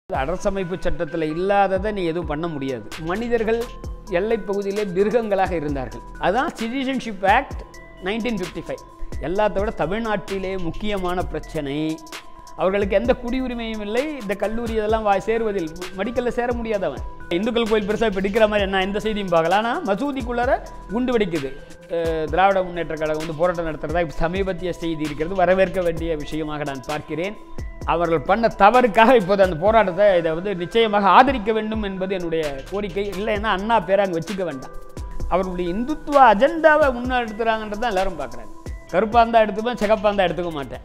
அரசமைப்பு சட்டத்தில் இல்லாததை நீ எதுவும் பண்ண முடியாது மனிதர்கள் எல்லைப் பகுதியிலே மிருகங்களாக இருந்தார்கள் அதான் citizenship act nineteen fifty five எல்லாத்த விட தமிழ்நாட்டிலே முக்கியமான பிரச்சனை அவர்களுக்கு எந்த குடியுரிமையும் இல்லை இந்த கல்லூரி இதெல்லாம் வா சேருவதில் மெடிக்கலில் சேர முடியாதவன் இந்துக்கள் கோயில் பெருசாக இப்போ எடுக்கிற மாதிரி என்ன எந்த செய்தியும் பார்க்கலாம் ஆனால் மசூதிக்குள்ளார குண்டு வெடிக்குது அஹ் திராவிட முன்னேற்ற கழகம் வந்து போராட்டம் நடத்துகிறதா இப்போ சமீபத்திய செய்தி இருக்கிறது வரவேற்க வேண்டிய விஷயமாக நான் பார்க்கிறேன் அவர்கள் பண்ண தவறுக்காக இப்போது அந்த போராட்டத்தை இதை வந்து நிச்சயமாக ஆதரிக்க வேண்டும் என்பது என்னுடைய கோரிக்கை இல்லைன்னா அண்ணா பேரை அங்கே வச்சுக்க வேண்டாம் அவர்களுடைய இந்துத்துவ அஜெண்டாவை முன்னெடுத்துறாங்கன்றது தான் எல்லாரும் பார்க்குறாங்க கருப்பாக இருந்தால் எடுத்துப்பேன் சிகப்பாக இருந்தால் எடுத்துக்க மாட்டேன்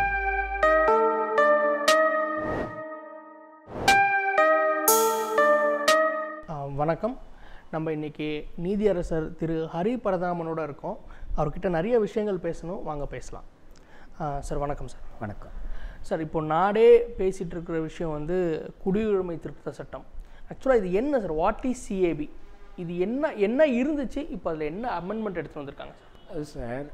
ஆ, வணக்கம் நம்ம இன்னைக்கு நீதியரசர் திரு ஹரி பரதாமனோட இருக்கோம் அவர்கிட்ட நிறைய விஷயங்கள் பேசணும் வாங்க பேசலாம் ஆ, சார் வணக்கம் சார் வணக்கம் சார் இப்போ நாடே பேசிகிட்டு இருக்கிற விஷயம் வந்து குடியுரிமை திருத்த சட்டம் ஆக்சுவலாக இது என்ன சார் வாட் இஸ் சிஏபி இது என்ன என்ன இருந்துச்சு இப்போ அதில் என்ன அமெண்ட்மெண்ட் எடுத்துகிட்டு வந்திருக்காங்க சார் அது சார்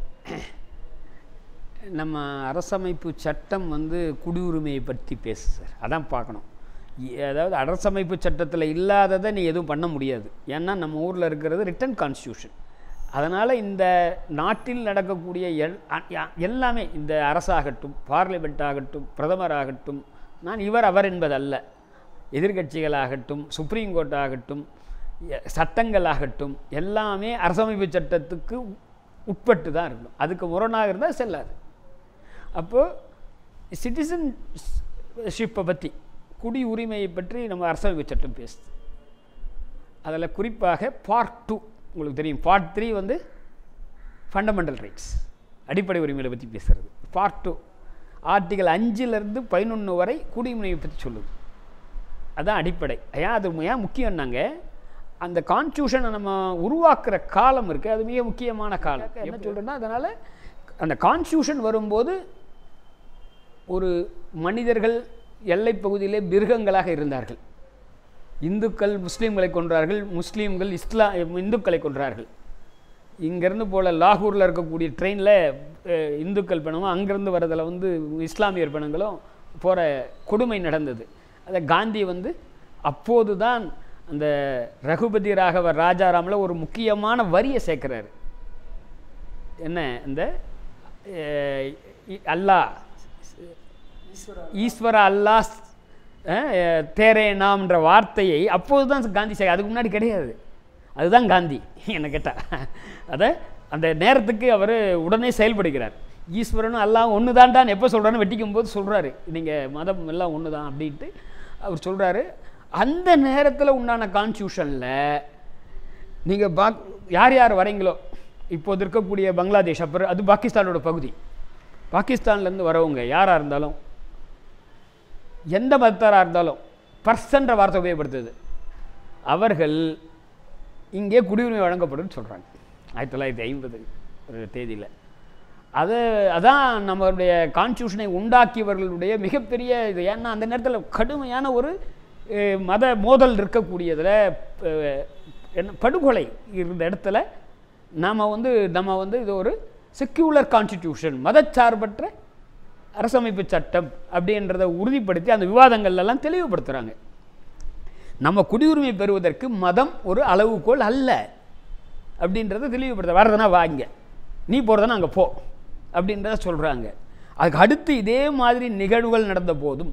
நம்ம அரசமைப்பு சட்டம் வந்து குடியுரிமையை பற்றி பேசு சார் அதான் பார்க்கணும் இ- அதாவது அரசமைப்பு சட்டத்தில் இல்லாததை நீ எதுவும் பண்ண முடியாது ஏன்னா நம்ம ஊரில் இருக்கிறது ரிட்டன் கான்ஸ்டியூஷன் அதனால் இந்த நாட்டில் நடக்கக்கூடிய எல் அ- யா- எல்லாமே இந்த அரசாகட்டும் பார்லிமெண்ட் ஆகட்டும் பிரதமர் ஆகட்டும் நான் இவர் அவர் என்பதல்ல எதிர்க்கட்சிகளாகட்டும் சுப்ரீம் கோர்ட் ஆகட்டும் எ- சட்டங்களாகட்டும் எல்லாமே அரசமைப்பு சட்டத்துக்கு உட்பட்டு தான் இருக்கணும் அதுக்கு முரணாக இருந்தால் செல்லாது அப்போது சிட்டிசன்ஷிப்பை பற்றி குடி உரிமையை பற்றி நம்ம அரசமைப்பு சட்டம் பேசுது அதில் குறிப்பாக பார்ட் டூ உங்களுக்கு தெரியும் பார்ட் த்ரீ வந்து ஃபண்டமெண்டல் ரைட்ஸ் அடிப்படை உரிமைகளை பற்றி பேசுகிறது பார்ட் டூ ஆர்டிகல் அஞ்சிலிருந்து பதினொன்று வரை குடியுரிமையை பற்றி சொல்லுது அதான் அடிப்படை ஏன் அது ஏன் முக்கியம்னாங்க அந்த கான்ஸ்டியூஷனை நம்ம உருவாக்குற காலம் இருக்குது அது மிக முக்கியமான காலம் என்ன சொல்கிறேன்னா அதனால் அந்த கான்ஸ்டியூஷன் வரும்போது ஒரு மனிதர்கள் எல்லைப் பகுதியிலே மிருகங்களாக இருந்தார்கள் இந்துக்கள் முஸ்லீம்களை கொன்றார்கள் முஸ்லீம்கள் இஸ்லா இந்துக்களை கொன்றார்கள் இங்கேருந்து போல லாகூரில் இருக்கக்கூடிய ட்ரெயினில் இந்துக்கள் பிணமும் அங்கேருந்து வரதில் வந்து இஸ்லாமியர் பிணங்களும் போகிற கொடுமை நடந்தது அதை காந்தி வந்து அப்போது தான் அந்த ரகுபதி ராகவ ராஜாராமில் ஒரு முக்கியமான வரியை சேர்க்குறாரு என்ன இந்த அஹ், இ- அல்லாஹ் ஈஸ்வர அல்லாஹ் அஹ், தேரே நாம்ன்ற வார்த்தையை அப்போது தான் காந்தி சே அதுக்கு முன்னாடி கிடையாது அதுதான் காந்தி என்ன கேட்டால் அதை அந்த நேரத்துக்கு அவர் உடனே செயல்படுகிறார் ஈஸ்வரனும் எல்லாம் ஒன்று தான்டான்னு எப்போ சொல்கிறான்னு வெட்டிக்கும் போது சொல்கிறாரு நீங்கள் மதம் எல்லாம் ஒன்று தான் அப்படின்ட்டு அவர் சொல்கிறாரு அந்த நேரத்தில் உண்டான கான்ஸ்டியூஷனில் நீங்கள் பாக் யார் யார் வரீங்களோ இப்போது இருக்கக்கூடிய பங்களாதேஷ் அப்புறம் அது பாகிஸ்தானோட பகுதி பாகிஸ்தான்லேருந்து வரவங்க யாராக இருந்தாலும் எந்த மதத்தாராக இருந்தாலும் பர்சன்ற வார்த்தை உபயோகப்படுத்துது அவர்கள் இங்கே குடியுரிமை வழங்கப்படும்னு சொல்கிறாங்க ஆயிரத்தி தொள்ளாயிரத்தி ஐம்பது ஒரு தேதியில் அது அதான் நம்மளுடைய கான்ஸ்டியூஷனை உண்டாக்கியவர்களுடைய மிகப்பெரிய இது ஏன்னா அந்த நேரத்தில் கடுமையான ஒரு அஹ், மத மோதல் இருக்கக்கூடியதில் அஹ், என்ன படுகொலை இருந்த இடத்துல நாம் வந்து நம்ம வந்து இது ஒரு செக்யூலர் கான்ஸ்டிடியூஷன் மதச்சார்பற்ற அரசமைப்பு சட்டம் அப்படின்றத உறுதிப்படுத்தி அந்த விவாதங்கள்ல எல்லாம் தெளிவுபடுத்துகிறாங்க நம்ம குடியுரிமை பெறுவதற்கு மதம் ஒரு அளவுகோல் அல்ல அப்படின்றத தெளிவுபடுத்த வரதுனா வாங்க நீ போகிறதுனா அங்கே போ அப்படின்றத சொல்கிறாங்க அதுக்கு அடுத்து இதே மாதிரி நிகழ்வுகள் நடந்த போதும்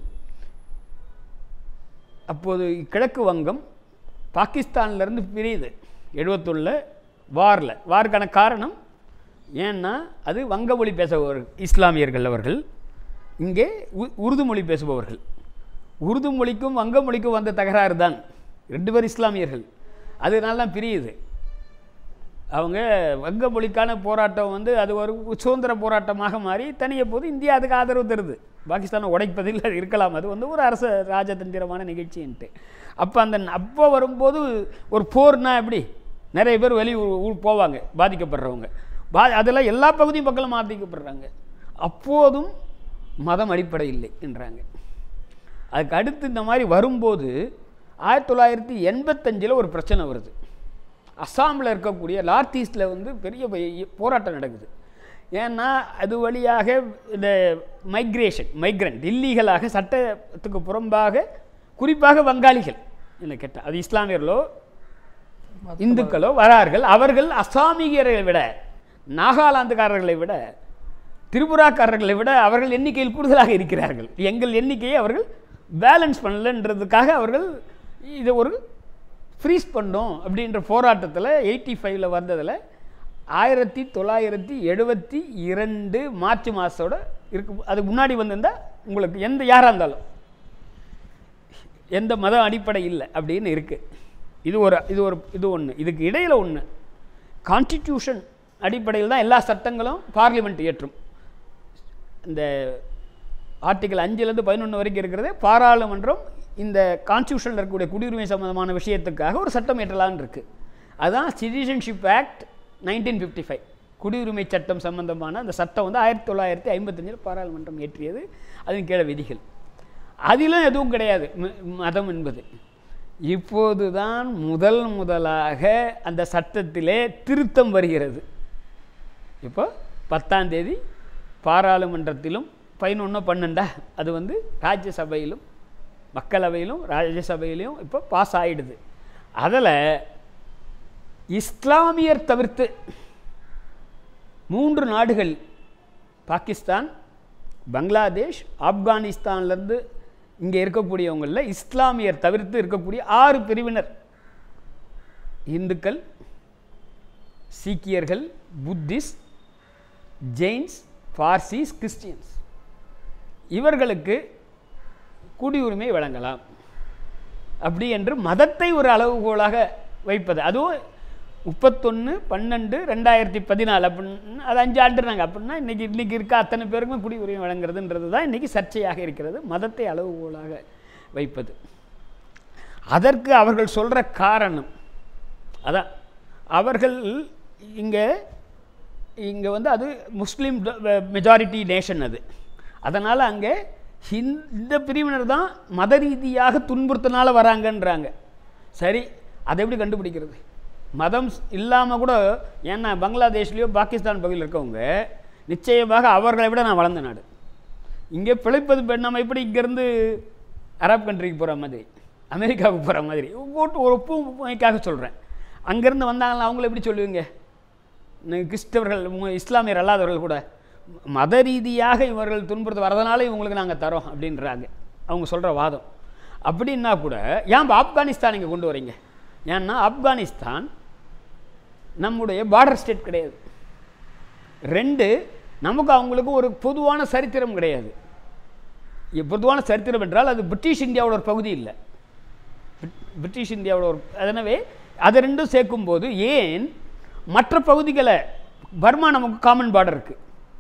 அப்போது கிழக்கு வங்கம் பாகிஸ்தான்லேருந்து பிரியுது எழுபத்தொன்னில் வாரில் வாருக்கான காரணம் ஏன்னா அது வங்க மொழி பேசுபவர்கள் இஸ்லாமியர்கள் அவர்கள் இங்கே உ- உருது மொழி பேசுபவர்கள் உருது மொழிக்கும் வங்க மொழிக்கும் வந்த தகராறு தான் ரெண்டு பேர் இஸ்லாமியர்கள் அதனால தான் பிரியுது அவங்க வங்க மொழிக்கான போராட்டம் வந்து அது ஒரு சுதந்திர போராட்டமாக மாறி தனிய போது இந்தியா அதுக்கு ஆதரவு தருது பாகிஸ்தானை உடைப்பதில் அது இருக்கலாம் அது வந்து ஒரு அரச ராஜதந்திரமான நிகழ்ச்சின்ட்டு அப்போ அந்த அப்போ வரும்போது ஒரு போர்னா எப்படி நிறைய பேர் வெளி ஊ- ஊர் போவாங்க பாதிக்கப்படுறவங்க பா அதில் எல்லா பகுதியும் மக்களும் பாதிக்கப்படுறாங்க அப்போதும் மதம் அடிப்படை இல்லை என்றாங்க அதுக்கு அடுத்து இந்த மாதிரி வரும்போது ஆயிரத்தி தொள்ளாயிரத்தி எண்பத்தஞ்சில் ஒரு பிரச்சனை வருது அஸ்ஸாமில் இருக்கக்கூடிய நார்த் ஈஸ்டில் வந்து பெரிய பை- போராட்டம் நடக்குது ஏன்னா அது வழியாக இந்த மைக்ரேஷன் மைக்ரண்ட் இல்லீகலாக சட்டத்துக்கு புறம்பாக குறிப்பாக வங்காளிகள் என்ன கேட்டால் அது இஸ்லாமியர்களோ இந்துக்களோ வரார்கள் அவர்கள் அசாமிகரை விட நாகாலாந்துக்காரர்களை விட திரிபுராக்காரர்களை விட அவர்கள் எண்ணிக்கையில் கூடுதலாக இருக்கிறார்கள் எங்கள் எண்ணிக்கையை அவர்கள் பேலன்ஸ் பண்ணலன்றதுக்காக அவர்கள் இதை ஒரு ஃப்ரீஸ் பண்ணோம் அப்படின்ற போராட்டத்தில் எயிட்டி ஃபைவ்ல வந்ததில் ஆயிரத்தி தொள்ளாயிரத்தி எழுபத்தி இரண்டு மார்ச் மாதத்தோட இருக்கு அதுக்கு முன்னாடி வந்திருந்தால் உங்களுக்கு எந்த யாராக இருந்தாலும் எந்த மத அடிப்படை இல்லை அப்படின்னு இருக்குது இது ஒரு இது ஒரு இது ஒன்று இதுக்கு இடையில் ஒன்று கான்ஸ்டிடியூஷன் அடிப்படையில் தான் எல்லா சட்டங்களும் பார்லிமெண்ட் இயற்றும் இந்த ஆர்டிகல் அஞ்சுலேருந்து பதினொன்று வரைக்கும் இருக்கிறது பாராளுமன்றம் இந்த கான்ஸ்டியூஷனில் இருக்கக்கூடிய குடியுரிமை சம்பந்தமான விஷயத்துக்காக ஒரு சட்டம் இயற்றலான்னு இருக்குது அதுதான் citizenship act nineteen fifty five குடியுரிமை சட்டம் சம்பந்தமான அந்த சட்டம் வந்து ஆயிரத்தி தொள்ளாயிரத்தி ஐம்பத்தஞ்சில் பாராளுமன்றம் இயற்றியது அதன் கீழே விதிகள் அதிலும் எதுவும் கிடையாது ம- மதம் என்பது இப்போதுதான் முதல் முதலாக அந்த சட்டத்திலே திருத்தம் வருகிறது இப்போ பத்தாம் தேதி பாராளுமன்றத்திலும் பதினொன்று பன்னெண்டா அது வந்து ராஜ்யசபையிலும் மக்களவையிலும் ராஜ்யசபையிலும் இப்போ பாஸ் ஆயிடுது அதில் இஸ்லாமியர் தவிர்த்து மூன்று நாடுகள் பாகிஸ்தான் பங்களாதேஷ் ஆப்கானிஸ்தான்லேருந்து இங்கே இருக்கக்கூடியவங்களில் இஸ்லாமியர் தவிர்த்து இருக்கக்கூடிய ஆறு பிரிவினர் இந்துக்கள் சீக்கியர்கள் புத்திஸ்ட் ஜெயின்ஸ் பார்சிஸ் கிறிஸ்டியன்ஸ் இவர்களுக்கு குடியுரிமை வழங்கலாம் அப்படி என்று மதத்தை ஒரு அளவுகோலாக வைப்பது அதுவும் முப்பத்தொன்று பன்னெண்டு ரெண்டாயிரத்தி பதினாலு அப்படின்னு அது அஞ்சு ஆண்டுறாங்க அப்படின்னா இன்றைக்கி இன்றைக்கி இருக்க அத்தனை பேருக்குமே குடியுரிமை வழங்குறதுன்றது தான் இன்றைக்கி சர்ச்சையாக இருக்கிறது மதத்தை அளவுகோலாக வைப்பது அதற்கு அவர்கள் சொல்கிற காரணம் அதான் அவர்கள் இங்கே இங்கே வந்து அது முஸ்லீம் மெஜாரிட்டி நேஷன் அது அதனால் அங்கே ஹிந்- இந்த பிரிவினர் தான் மத ரீதியாக துன்புறுத்தினால வராங்கன்றாங்க சரி அதை எப்படி கண்டுபிடிக்கிறது மதம் இல்லாமல் கூட ஏன்னா பங்களாதேஷ்லேயோ பாகிஸ்தான் பகுதியில் இருக்கவங்க நிச்சயமாக அவர்களை விட நான் வளர்ந்த நாடு இங்கே பிழைப்பது பெண் நம்ம எப்படி இங்கேருந்து அரப் கண்ட்ரிக்கு போகிற மாதிரி அமெரிக்காவுக்கு போகிற மாதிரி போட்டு ஒரு ஒப்புமைக்காக சொல்கிறேன் அங்கேருந்து வந்தாங்கன்னா அவங்கள எப்படி சொல்லுவீங்க நீ கிறிஸ்தவர்கள் மு- இஸ்லாமியர் அல்லாதவர்கள் கூட மத ரீதியாக இவர்கள் துன்புறுத்த வரதுனால இவங்களுக்கு நாங்கள் தரோம் அப்படின்றாங்க அவங்க சொல்கிற வாதம் அப்படின்னா கூட ஏன் இப்ப ஆப்கானிஸ்தான் இங்கே கொண்டு வரீங்க ஏன்னா ஆப்கானிஸ்தான் நம்முடைய பார்டர் ஸ்டேட் கிடையாது ரெண்டு நமக்கு அவங்களுக்கு ஒரு பொதுவான சரித்திரம் கிடையாது இ- பொதுவான சரித்திரம் என்றால் அது பிரிட்டிஷ் இந்தியாவோட ஒரு பகுதி இல்லை பிரிட்- பிரிட்டிஷ் இந்தியாவோட ஒரு எனவே அதை ரெண்டும் சேர்க்கும்போது ஏன் மற்ற பகுதிகளை பர்மா நமக்கு காமன் பார்டர் இருக்குது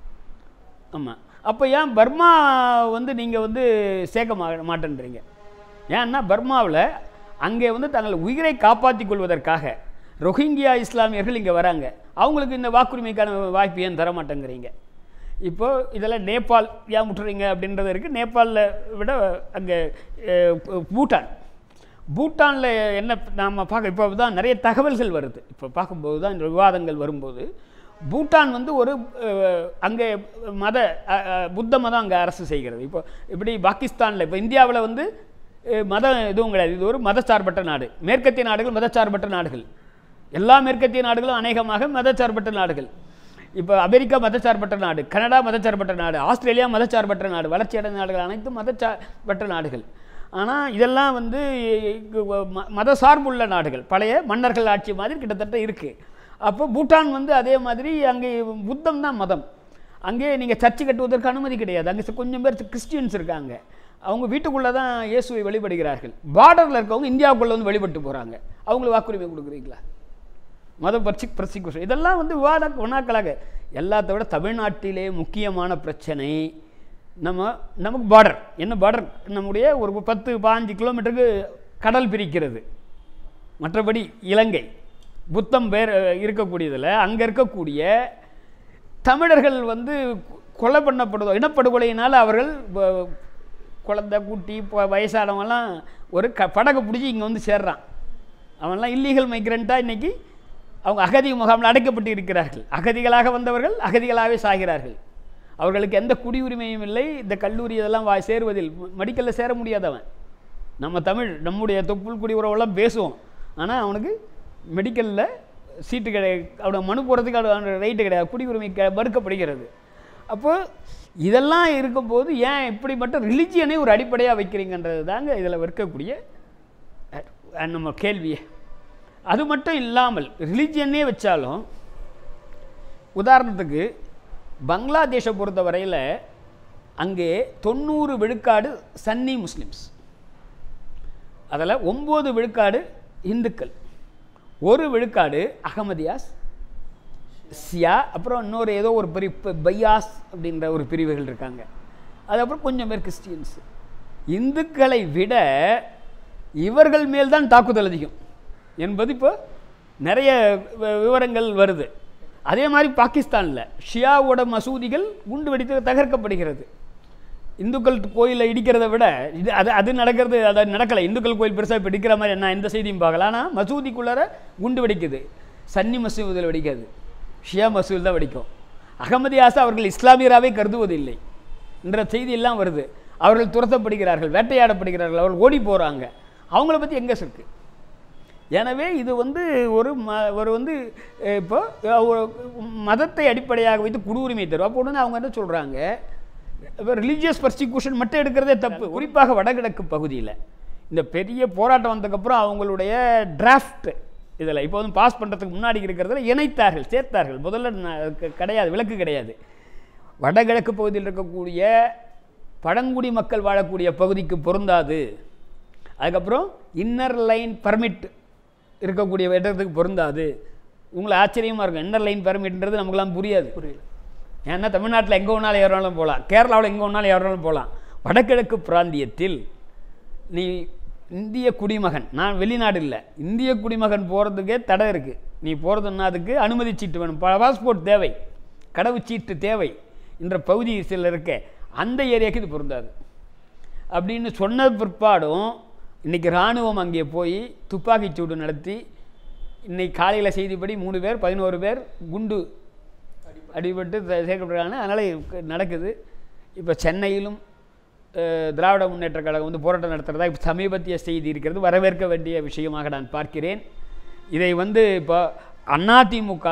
ஆமாம் அப்போ ஏன் பர்மா வந்து நீங்கள் வந்து சேர்க்க மா மாட்டேன்றீங்க ஏன்னா பர்மாவில் அங்கே வந்து தங்கள் உயிரை காப்பாற்றிக் கொள்வதற்காக ரொஹிங்கியா இஸ்லாமியர்கள் இங்கே வராங்க அவங்களுக்கு இந்த வாக்குரிமைக்கான வாய்ப்பு ஏன் தர மாட்டேங்கிறீங்க இப்போ இதெல்லாம் நேபாள் ஏன் முட்டுறீங்க அப்படின்றது இருக்குது நேபாளில் விட அங்கே அஹ், பூட்டான் பூட்டானில் என்ன நாம் பார்க்க இப்போ தான் நிறைய தகவல்கள் வருது இப்போ பார்க்கும்போது தான் இந்த விவாதங்கள் வரும்போது பூட்டான் வந்து ஒரு அஹ், அங்கே மத அஹ், அஹ், புத்த மதம் அங்கே அரசு செய்கிறது இப்போ இப்படி பாகிஸ்தானில் இப்போ இந்தியாவில் வந்து அஹ், மதம் எதுவும் கிடையாது இது ஒரு மதச்சார்பற்ற நாடு மேற்கத்திய நாடுகள் மதச்சார்பற்ற நாடுகள் எல்லா மேற்கத்திய நாடுகளும் அநேகமாக மதச்சார்பற்ற நாடுகள் இப்போ அமெரிக்கா மதச்சார்பற்ற நாடு கனடா மதச்சார்பற்ற நாடு ஆஸ்திரேலியா மதச்சார்பற்ற நாடு வளர்ச்சியடைந்த நாடுகள் அனைத்தும் மதச்சார்பற்ற நாடுகள் ஆனால் இதெல்லாம் வந்து ம- மத சார்புள்ள நாடுகள் பழைய மன்னர்கள் ஆட்சி மாதிரி கிட்டத்தட்ட இருக்குது அப்போ பூட்டான் வந்து அதே மாதிரி அங்கே புத்தம் தான் மதம் அங்கே நீங்கள் சர்ச்சு கட்டுவதற்கு அனுமதி கிடையாது அங்கே கொஞ்சம் பேர் கிறிஸ்டியன்ஸ் இருக்காங்க அவங்க வீட்டுக்குள்ளே தான் இயேசுவை வழிபடுகிறார்கள் பார்டரில் இருக்கவங்க இந்தியாவுக்குள்ளே வந்து வழிபட்டு போகிறாங்க அவங்களுக்கு வாக்குரிமை கொடுக்குறீங்களா மத பர்சி பிரசிக்யூஷன் இதெல்லாம் வந்து விவாத வினாக்களாக எல்லாத்த விட தமிழ்நாட்டிலே முக்கியமான பிரச்சனை நம்ம நமக்கு பார்டர் என்ன பார்டர் நம்முடைய ஒரு பத்து பாஞ்சு கிலோமீட்டருக்கு கடல் பிரிக்கிறது மற்றபடி இலங்கை புத்தம் பேர் இருக்கக்கூடியதில் அங்கே இருக்கக்கூடிய தமிழர்கள் வந்து கொலை பண்ணப்படுதோ இனப்படுகொலையினால் அவர்கள் வ- குழந்தை குட்டி ப- வயசானவங்கலாம் ஒரு க படகை பிடிச்சி இங்கே வந்து சேர்றான் அவன்லாம் இல்லீகல் மைக்ரண்ட்டாக இன்னைக்கு அவங்க அகதி முகாமில் அடைக்கப்பட்டு இருக்கிறார்கள் அகதிகளாக வந்தவர்கள் அகதிகளாகவே சாகிறார்கள் அவர்களுக்கு எந்த குடியுரிமையும் இல்லை இந்த கல்லூரி இதெல்லாம் வா சேருவதில் மெடிக்கலில் சேர முடியாதவன் நம்ம தமிழ் நம்முடைய தொப்புள் குடி உறவெல்லாம் பேசுவோம் ஆனால் அவனுக்கு மெடிக்கலில் சீட்டு கிடையாது அவனோட மனு போகிறதுக்கு அவனோட ரைட்டு கிடையாது குடியுரிமை க மறுக்கப்படுகிறது அப்போ இதெல்லாம் இருக்கும்போது ஏன் இப்படி மட்டும் ரிலிஜியனை ஒரு அடிப்படையாக வைக்கிறீங்கன்றது தாங்க இதில் இருக்கக்கூடிய அஹ், நம்ம கேள்வியே அது மட்டும் இல்லாமல் ரிலிஜியனே வச்சாலும் உதாரணத்துக்கு பங்களாதேஷை பொறுத்த வரையில் அங்கே தொண்ணூறு விழுக்காடு சன்னி முஸ்லிம்ஸ் அதில் ஒம்பது விழுக்காடு இந்துக்கள் ஒரு விழுக்காடு அகமதியாஸ் சியா அப்புறம் இன்னொரு ஏதோ ஒரு பிரி ப- பையாஸ் அப்படின்ற ஒரு பிரிவுகள் இருக்காங்க அதுக்கப்புறம் கொஞ்சம் பேர் கிறிஸ்டியன்ஸ் இந்துக்களை விட இவர்கள் மேல் தான் தாக்குதல் அதிகம் என்பது இப்போ நிறைய வ- விவரங்கள் வருது அதே மாதிரி பாகிஸ்தானில் ஷியாவோட மசூதிகள் குண்டு வெடித்து தகர்க்கப்படுகிறது இந்துக்கள் கோயிலை இடிக்கிறத விட இது அது அது நடக்கிறது அது நடக்கலை இந்துக்கள் கோயில் பெருசாக இப்போ இடிக்கிற மாதிரி நான் எந்த செய்தியும் பார்க்கல ஆனால் மசூதிக்குள்ளார குண்டு வெடிக்குது சன்னி மசூதியில் வெடிக்காது ஷியா மசூல் தான் வெடிக்கும் அகமதி ஆசா அவர்கள் இஸ்லாமியராகவே கருதுவதில்லை என்ற செய்தி எல்லாம் வருது அவர்கள் துரத்தப்படுகிறார்கள் வேட்டையாடப்படுகிறார்கள் அவர்கள் ஓடி போகிறாங்க அவங்கள பற்றி எங்கே இருக்கு எனவே இது வந்து ஒரு ம ஒரு வந்து அஹ், இப்போ அஹ், ஒரு மதத்தை அடிப்படையாக வைத்து குடியுரிமை தரும் அப்போ உடனே அவங்க என்ன சொல்கிறாங்க இப்போ ரிலீஜியஸ் பர்சிக்யூஷன் மட்டும் எடுக்கிறதே தப்பு குறிப்பாக வடகிழக்கு பகுதியில் இந்த பெரிய போராட்டம் வந்ததுக்கப்புறம் அவங்களுடைய டிராஃப்ட் இதில் இப்போ வந்து பாஸ் பண்ணுறதுக்கு முன்னாடி இருக்கிறதுல இணைத்தார்கள் சேர்த்தார்கள் முதல்ல ந- க- கிடையாது விலக்கு கிடையாது வடகிழக்கு பகுதியில் இருக்கக்கூடிய பழங்குடி மக்கள் வாழக்கூடிய பகுதிக்கு பொருந்தாது அதுக்கப்புறம் இன்னர் லைன் பர்மிட் இருக்கக்கூடிய இடத்துக்கு பொருந்தாது உங்களை ஆச்சரியமாக இருக்கும் இன்னர் லைன் பர்மிட்ன்றது நமக்குலாம் புரியாது புரியல ஏன்னா தமிழ்நாட்டில் எங்கே வேணாலும் யாராலும் போகலாம் கேரளாவில் எங்கே வேணாலும் யாராலும் போகலாம் வடகிழக்கு பிராந்தியத்தில் நீ இந்திய குடிமகன் நான் வெளிநாடு இல்லை இந்திய குடிமகன் போகிறதுக்கே தடை இருக்குது நீ போகிறதுன்னா அதுக்கு அனுமதி சீட்டு வேணும் பாஸ்போர்ட் தேவை கடவுச்சீட்டு தேவை என்ற பகுதி சில இருக்க அந்த ஏரியாவுக்கு இது பொருந்தாது அப்படின்னு சொன்ன பிற்பாடும் இன்றைக்கி இராணுவம் அங்கே போய் துப்பாக்கிச் சூடு நடத்தி இன்னைக்கு காலையில் செய்திப்படி மூணு பேர் பதினோரு பேர் குண்டு அடிபட்டு சே- சேர்க்கப்படுறாங்க அதனால் இது நடக்குது இப்போ சென்னையிலும் அஹ், திராவிட முன்னேற்ற கழகம் வந்து போராட்டம் நடத்துகிறதா இப்போ சமீபத்திய செய்தி இருக்கிறது வரவேற்க வேண்டிய விஷயமாக நான் பார்க்கிறேன் இதை வந்து இப்போ அதிமுக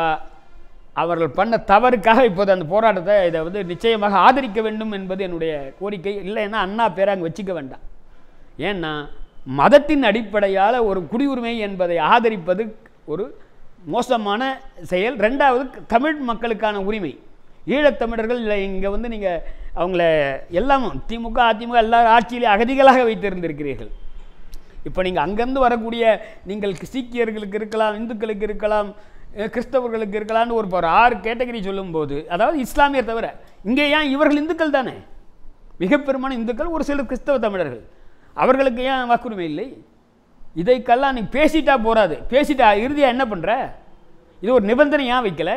அவர்கள் பண்ண தவறுக்காக இப்போது அந்த போராட்டத்தை இதை வந்து நிச்சயமாக ஆதரிக்க வேண்டும் என்பது என்னுடைய கோரிக்கை இல்லைன்னா அண்ணா பேரை அங்கே வச்சுக்க வேண்டாம் ஏன்னா மதத்தின் அடிப்படையால் ஒரு குடியுரிமை என்பதை ஆதரிப்பது ஒரு மோசமான செயல் ரெண்டாவது தமிழ் மக்களுக்கான உரிமை ஈழத்தமிழர்கள் இல்லை இங்கே வந்து நீங்கள் அவங்கள எல்லாம் திமுக அதிமுக எல்லாரும் ஆட்சியிலே அகதிகளாக வைத்திருந்திருக்கிறீர்கள் இப்போ நீங்கள் அங்கேருந்து வரக்கூடிய நீங்கள் சீக்கியர்களுக்கு இருக்கலாம் இந்துக்களுக்கு இருக்கலாம் அஹ் கிறிஸ்தவர்களுக்கு இருக்கலாம்னு ஒரு ஒரு ஆறு கேட்டகரி சொல்லும்போது அதாவது இஸ்லாமியர் தவிர இங்கே ஏன் இவர்கள் இந்துக்கள் தானே மிக பெரும்பான இந்துக்கள் ஒரு சிலர் கிறிஸ்தவ தமிழர்கள் அவர்களுக்கு ஏன் வாக்குரிமை இல்லை இதைக்கெல்லாம் நீ பேசிட்டா போறாது பேசிட்டா இறுதியாக என்ன பண்ணுற இது ஒரு நிபந்தனை ஏன் வைக்கல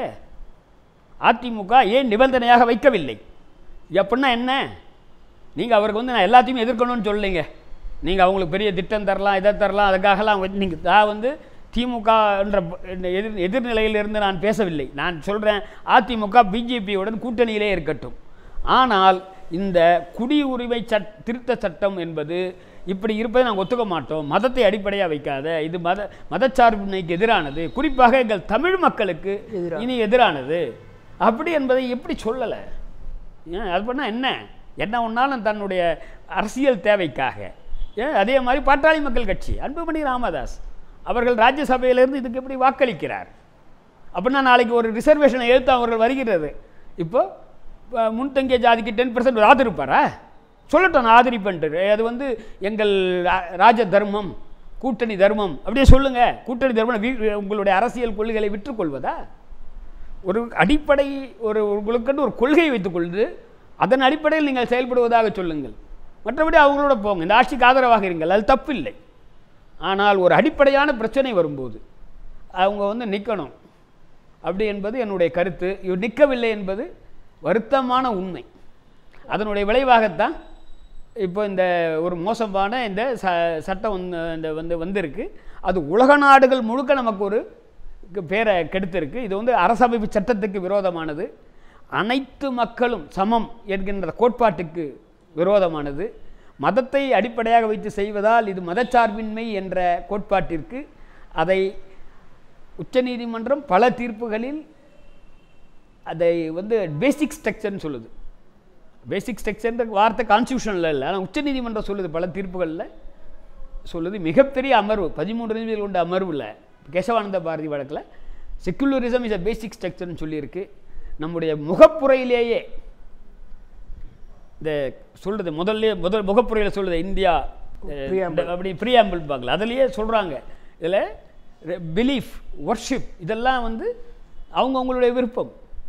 அதிமுக ஏன் நிபந்தனையாக வைக்கவில்லை எப்படின்னா என்ன நீங்கள் அவருக்கு வந்து நான் எல்லாத்தையும் எதிர்க்கணும்னு சொல்லலைங்க நீங்கள் அவங்களுக்கு பெரிய திட்டம் தரலாம் இதை தரலாம் அதுக்காகலாம் நீங்கள் நான் வந்து திமுகன்ற இந்த எதிர் எதிர்நிலையிலிருந்து நான் பேசவில்லை நான் சொல்கிறேன் அதிமுக பிஜேபியுடன் கூட்டணியிலே இருக்கட்டும் ஆனால் இந்த குடியுரிமை சட் திருத்த சட்டம் என்பது இப்படி இருப்பதை நாங்கள் ஒத்துக்க மாட்டோம் மதத்தை அடிப்படையாக வைக்காத இது மத மதச்சார்பின்மைக்கு எதிரானது குறிப்பாக எங்கள் தமிழ் மக்களுக்கு எதிரானது. இனி எதிரானது அப்படி என்பதை எப்படி சொல்லலை ஏன் அது பண்ணால் என்ன என்ன ஒன்றாலும் தன்னுடைய அரசியல் தேவைக்காக ஏன் அதே மாதிரி பாட்டாளி மக்கள் கட்சி அன்புமணி ராமதாஸ் அவர்கள் ராஜ்யசபையிலிருந்து இதுக்கு எப்படி வாக்களிக்கிறார் அப்படின்னா நாளைக்கு ஒரு ரிசர்வேஷனை எழுத்து அவர்கள் வருகிறது இப்போ அஹ், முன்தங்கிய ஜாதிக்கு டென் பர்சன்ட் ஆதரிப்பாரா சொல்லட்டும் நான் ஆதரிப்பேன்ட்டு அது வந்து எங்கள் ரா- ராஜ தர்மம் கூட்டணி தர்மம் அப்படியே சொல்லுங்கள் கூட்டணி தர்மம் வீ- உங்களுடைய அரசியல் கொள்கைகளை விற்றுக்கொள்வதா ஒரு அடிப்படை ஒரு உங்களுக்குன்னு ஒரு கொள்கையை வைத்துக்கொண்டு அதன் அடிப்படையில் நீங்கள் செயல்படுவதாக சொல்லுங்கள் மற்றபடி அவங்களோட போங்க இந்த ஆட்சிக்கு ஆதரவாக இருங்கள் அது தப்பில்லை ஆனால் ஒரு அடிப்படையான பிரச்சனை வரும்போது அவங்க வந்து நிற்கணும் அப்படி என்பது என்னுடைய கருத்து இவர் நிற்கவில்லை என்பது வருத்தமான உண்மை அதனுடைய விளைவாகத்தான் இப்போ இந்த ஒரு மோசமான இந்த ச சட்டம் வந்து இந்த வந்து வந்திருக்கு அது உலக நாடுகள் முழுக்க நமக்கு ஒரு கு- பேரை கெடுத்திருக்கு இது வந்து அரசமைப்பு சட்டத்துக்கு விரோதமானது அனைத்து மக்களும் சமம் என்கின்ற கோட்பாட்டுக்கு விரோதமானது மதத்தை அடிப்படையாக வைத்து செய்வதால் இது மதச்சார்பின்மை என்ற கோட்பாட்டிற்கு அதை உச்சநீதிமன்றம் பல தீர்ப்புகளில் அதை வந்து பேசிக் ஸ்ட்ரக்சர்னு சொல்லுது பேசிக் ஸ்ட்ரக்சர்ன்ற வார்த்தை கான்ஸ்டியூஷனில் இல்லை ஆனால் உச்சநீதிமன்றம் சொல்லுது பல தீர்ப்புகளில் சொல்லுது மிகப்பெரிய அமர்வு பதிமூன்று நீதிபதிகள் கொண்ட அமர்வில் கேசவானந்த பாரதி வழக்கில் செக்குலரிசம் இஸ் அ பேசிக் ஸ்ட்ரக்சர்னு சொல்லியிருக்கு நம்முடைய முகப்புரையிலேயே இந்த சொல்கிறது முதல்ல முதல் முகப்புரையில் சொல்லுது இந்தியா அஹ், Preamble. அப்படி ப்ரீஆம்பிள் பார்க்கல அதுலேயே சொல்கிறாங்க இதில் பிலீஃப் ஒர்ஷிப் இதெல்லாம் வந்து அவங்கவுங்களுடைய விருப்பம்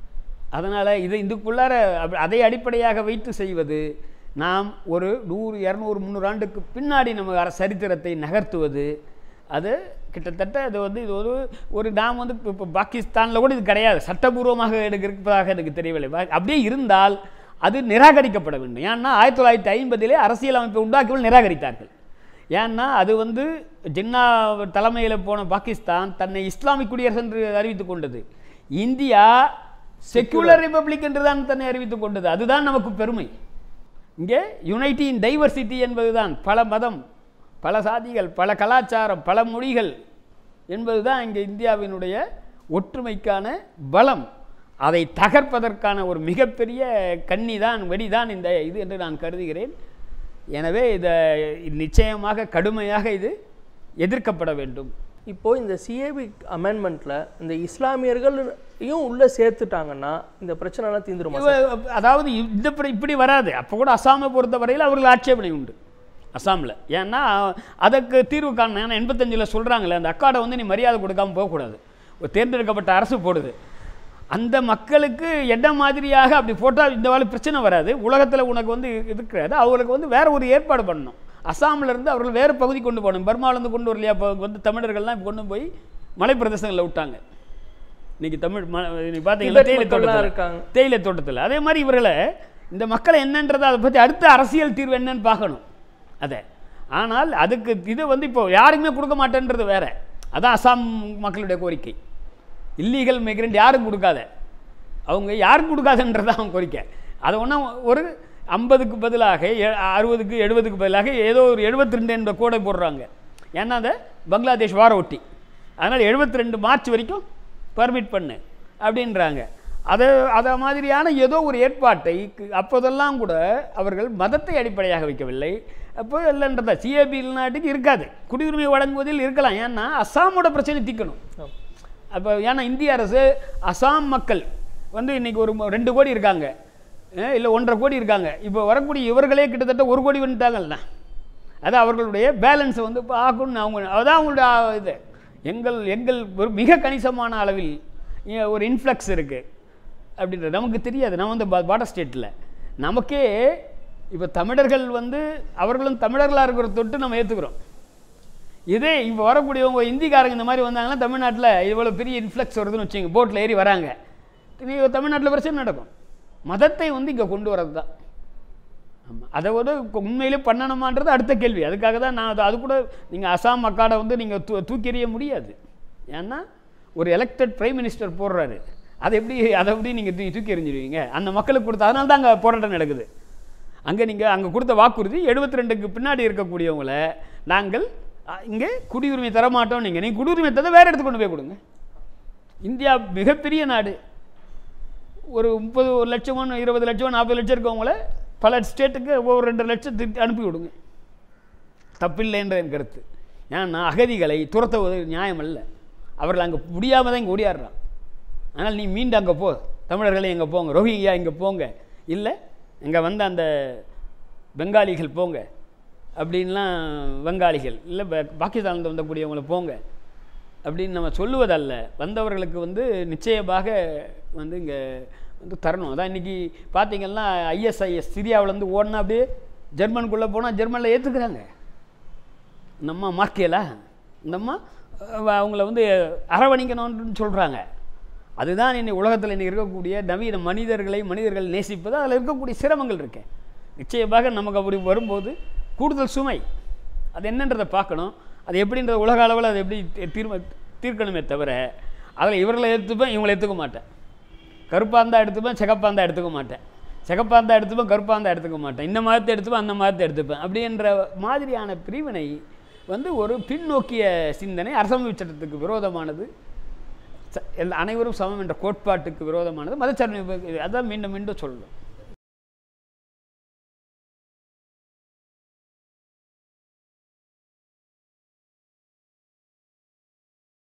அதனால் இது இதுக்குள்ளார அப்ப- அதை அடிப்படையாக வைத்து செய்வது நாம் ஒரு நூறு இரநூறு முந்நூறு ஆண்டுக்கு பின்னாடி நம்ம அர- சரித்திரத்தை நகர்த்துவது அது கிட்டத்தட்ட அது வந்து இது ஒரு ஒரு நாம் வந்து இப்போ இப்போ பாகிஸ்தானில் கூட இது கிடையாது சட்டபூர்வமாக எனக்கு இருப்பதாக எனக்கு தெரியவில்லை பா- அப்படியே இருந்தால் அது நிராகரிக்கப்பட வேண்டும் ஏன்னா ஆயிரத்தி தொள்ளாயிரத்தி ஐம்பதிலே அரசியல் அமைப்பை உண்டாக்கியவர்கள் நிராகரித்தார்கள் ஏன்னா அது வந்து ஜின்னா தலைமையில் போன பாகிஸ்தான் தன்னை இஸ்லாமிக் குடியரசு என்று அறிவித்துக் கொண்டது இந்தியா செக்குலர் ரிபப்ளிக் என்று தான் தன்னை அறிவித்துக் கொண்டது அதுதான் நமக்கு பெருமை இங்கே யுனைட்டி இன் டைவர்சிட்டி என்பதுதான் பல மதம் பல சாதிகள் பல கலாச்சாரம் பல மொழிகள் என்பதுதான் இங்கே இந்தியாவினுடைய ஒற்றுமைக்கான பலம் அதை தகர்ப்பதற்கான ஒரு மிகப்பெரிய கன்னி தான் வெடிதான் இந்த இது என்று நான் கருதுகிறேன் எனவே இதை நிச்சயமாக கடுமையாக இது எதிர்க்கப்பட வேண்டும் இப்போ இந்த சிஏபி அமெண்ட்மெண்ட்ல இந்த இஸ்லாமியர்களையும் உள்ள சேர்த்துட்டாங்கன்னா இந்த பிரச்சனைலாம் தீந்துருமா இவ- அதாவது இந்த இப்படி- இப்படி வராது அப்போ கூட அசாமை பொறுத்தவரையில் அவர்கள் ஆட்சேபனை உண்டு அசாமில் ஏன்னா அதுக்கு தீர்வு காணணும் ஏன்னா எண்பத்தஞ்சில் சொல்கிறாங்களே அந்த அக்காடை வந்து நீ மரியாதை கொடுக்காம போகக்கூடாது ஒரு தேர்ந்தெடுக்கப்பட்ட அரசு போடுது அந்த மக்களுக்கு என்ன மாதிரியாக அப்படி போட்டால் இந்த வேலை பிரச்சனை வராது உலகத்தில் உனக்கு வந்து இருக்கிறது அவங்களுக்கு வந்து வேற ஒரு ஏற்பாடு பண்ணணும் அசாம்ல இருந்து அவர்கள் வேறு பகுதி கொண்டு போகணும் பர்மாவிலேருந்து கொண்டு வரலையா இப்போ வந்து தமிழர்கள்லாம் இப்ப கொண்டு போய் மலை பிரதேசங்களில் விட்டாங்க இன்னைக்கு தமிழ் ம- இன்னைக்கு பார்த்தீங்கன்னா திபெத் தேயிலை மக்கள்லாம் தோட்டத்தில் இருக்காங்க. தேயிலை தோட்டத்தில் அதே மாதிரி இவர்களை இந்த மக்களை என்னன்றதை அதை பற்றி அடுத்த அரசியல் தீர்வு என்னன்னு பார்க்கணும் அதை ஆனால் அதுக்கு இது வந்து இப்போ யாருக்குமே கொடுக்க மாட்டேன்றது வேற அதான் அசாம் மக்களுடைய கோரிக்கை இல்லீகல் மைக்ரெண்ட் யாரும் கொடுக்காத அவங்க யாரும் கொடுக்காதுன்றது தான் அவங்க கோரிக்கை அதை ஒன்றும் ஒரு ஐம்பதுக்கு பதிலாக எ- அறுபதுக்கு எழுபதுக்கு பதிலாக ஏதோ ஒரு எழுபத்தி ரெண்டு என்ற கோடை போடுறாங்க ஏன்னா அந்த பங்களாதேஷ் வார ஒட்டி அதனால் எழுபத்தி ரெண்டு மார்ச் வரைக்கும் பர்மிட் பண்ணு அப்படின்றாங்க அதை அதை மாதிரியான ஏதோ ஒரு ஏற்பாட்டை கு- அப்போதெல்லாம் கூட அவர்கள் மதத்தை அடிப்படையாக வைக்கவில்லை அப்போ இல்லைன்றதா சிஏபி நாட்டுக்கு இருக்காது குடியுரிமை வழங்குவதில் இருக்கலாம் ஏன்னா அஸ்ஸாமோட பிரச்சனை தீர்க்கணும் அப்போ ஏன்னா இந்திய அரசு அசாம் மக்கள் வந்து இன்னைக்கு ஒரு ம- ரெண்டு கோடி இருக்காங்க இல்லை ஒன்றரை கோடி இருக்காங்க இப்போ வரக்கூடிய இவர்களே கிட்டத்தட்ட ஒரு கோடி வந்துட்டாங்கல்ல அது அவர்களுடைய பேலன்ஸை வந்து இப்போ ஆக்கணும்னு அவங்க அதான் அவங்களுடைய ஆ, இது எங்கள் எங்கள் ஒரு மிக கணிசமான அளவில் இ- ஒரு இன்ஃப்ளக்ஸ் இருக்குது அப்படின்றது நமக்கு தெரியாது நம்ம வந்து பார்டர் ஸ்டேட்டில் நமக்கே இப்போ தமிழர்கள் வந்து அவர்களும் தமிழர்களாக இருக்கிற தொட்டு நம்ம ஏற்றுக்கிறோம் இதே இப்போ வரக்கூடியவங்க இந்திக்காரங்க இந்த மாதிரி வந்தாங்கன்னா தமிழ்நாட்டில் இவ்வளோ பெரிய இன்ஃப்ளக்ஸ் வருதுன்னு வச்சுங்க போட்டில் ஏறி வராங்க நீ தமிழ்நாட்டில் பிரச்சனை நடக்கும் மதத்தை வந்து இங்கே கொண்டு வரது தான் ஆமாம் அதை வந்து உண்மையிலே பண்ணணுமான்றது அடுத்த கேள்வி அதுக்காக தான் நான் அது அது கூட நீங்கள் அசாம் மக்காடை வந்து நீங்கள் தூ தூக்கி எறிய முடியாது ஏன்னா ஒரு எலெக்டட் பிரைம் மினிஸ்டர் போடுறாரு அதை எப்படி அதை எப்படி நீங்கள் தூக்கி தூக்கி எறிஞ்சிடுவீங்க அந்த மக்களுக்கு கொடுத்த அதனால தான் அங்கே போராட்டம் நடக்குது அங்கே நீங்கள் அங்கே கொடுத்த வாக்குறுதி எழுபத்தி ரெண்டுக்கு பின்னாடி இருக்கக்கூடியவங்கள நாங்கள் அ, இங்கே குடியுரிமை தர மாட்டோம் நீங்கள் நீங்கள் குடியுரிமை தர வேறு இடத்துக்கு கொண்டு போய் கொடுங்க இந்தியா மிகப்பெரிய நாடு ஒரு முப்பது ஒரு லட்சமோ இருபது லட்சமோ நாற்பது லட்சம் இருக்கவங்கள பல ஸ்டேட்டுக்கு ஒவ்வொரு ரெண்டு லட்சம் திருப்பி அனுப்பி விடுங்க தப்பில்லைன்ற என் கருத்து ஏன்னா அகதிகளை துரத்துவது நியாயம் அல்ல அவர்கள் அங்கே முடியாமல் தான் இங்கே ஓடியாடுறான் ஆனால் நீ மீண்டும் அங்கே போ தமிழர்களே இங்கே போங்க ரோஹிங்கியா இங்கே போங்க இல்லை இங்கே வந்த அந்த பெங்காலிகள் போங்க அப்படின்லாம் வங்காளிகள் இல்லை பாகிஸ்தானில் வந்தக்கூடியவங்களை போங்க அப்படின்னு நம்ம சொல்லுவதல்ல வந்தவர்களுக்கு வந்து நிச்சயமாக வந்து இங்கே வந்து தரணும் அதான் இன்றைக்கி பார்த்தீங்கன்னா ஐஎஸ்ஐஎஸ் சிரியாவிலேருந்து ஓடினா அப்படியே ஜெர்மனுக்குள்ளே போனால் ஜெர்மனில் ஏற்றுக்கிறாங்க நம்ம மார்க்கேலா நம்ம அஹ், அவங்கள வந்து அரவணைக்கணும்னு சொல்கிறாங்க அதுதான் இன்னைக்கு உலகத்தில் இன்னைக்கு இருக்கக்கூடிய நவீன மனிதர்களை மனிதர்கள் நேசிப்பது அதில் இருக்கக்கூடிய சிரமங்கள் இருக்கு நிச்சயமாக நமக்கு அப்படி வரும்போது கூடுதல் சுமை அது என்னன்றதை பார்க்கணும் அது எப்படின்ற உலக அளவில் அது எப்படி தீ- தீர்ம தீர்க்கணுமே தவிர அதில் இவர்களை எடுத்துப்பேன் இவங்களை எடுத்துக்க மாட்டேன் கருப்பாக இருந்தால் எடுத்துப்பேன் சிகப்பாக இருந்தால் எடுத்துக்க மாட்டேன் சிகப்பாக இருந்தால் எடுத்துப்பேன் கருப்பாக இருந்தால் எடுத்துக்க மாட்டேன் இந்த மதத்தை எடுத்துப்பேன் அந்த மதத்தை எடுத்துப்பேன் அப்படின்ற மாதிரியான பிரிவினை வந்து ஒரு பின்னோக்கிய சிந்தனை அரசமைப்பு சட்டத்துக்கு விரோதமானது ச- எல்லா- அனைவரும் சமம் என்ற கோட்பாட்டுக்கு விரோதமானது மதச்சார்பு அதான் மீண்டும் மீண்டும் சொல்லணும்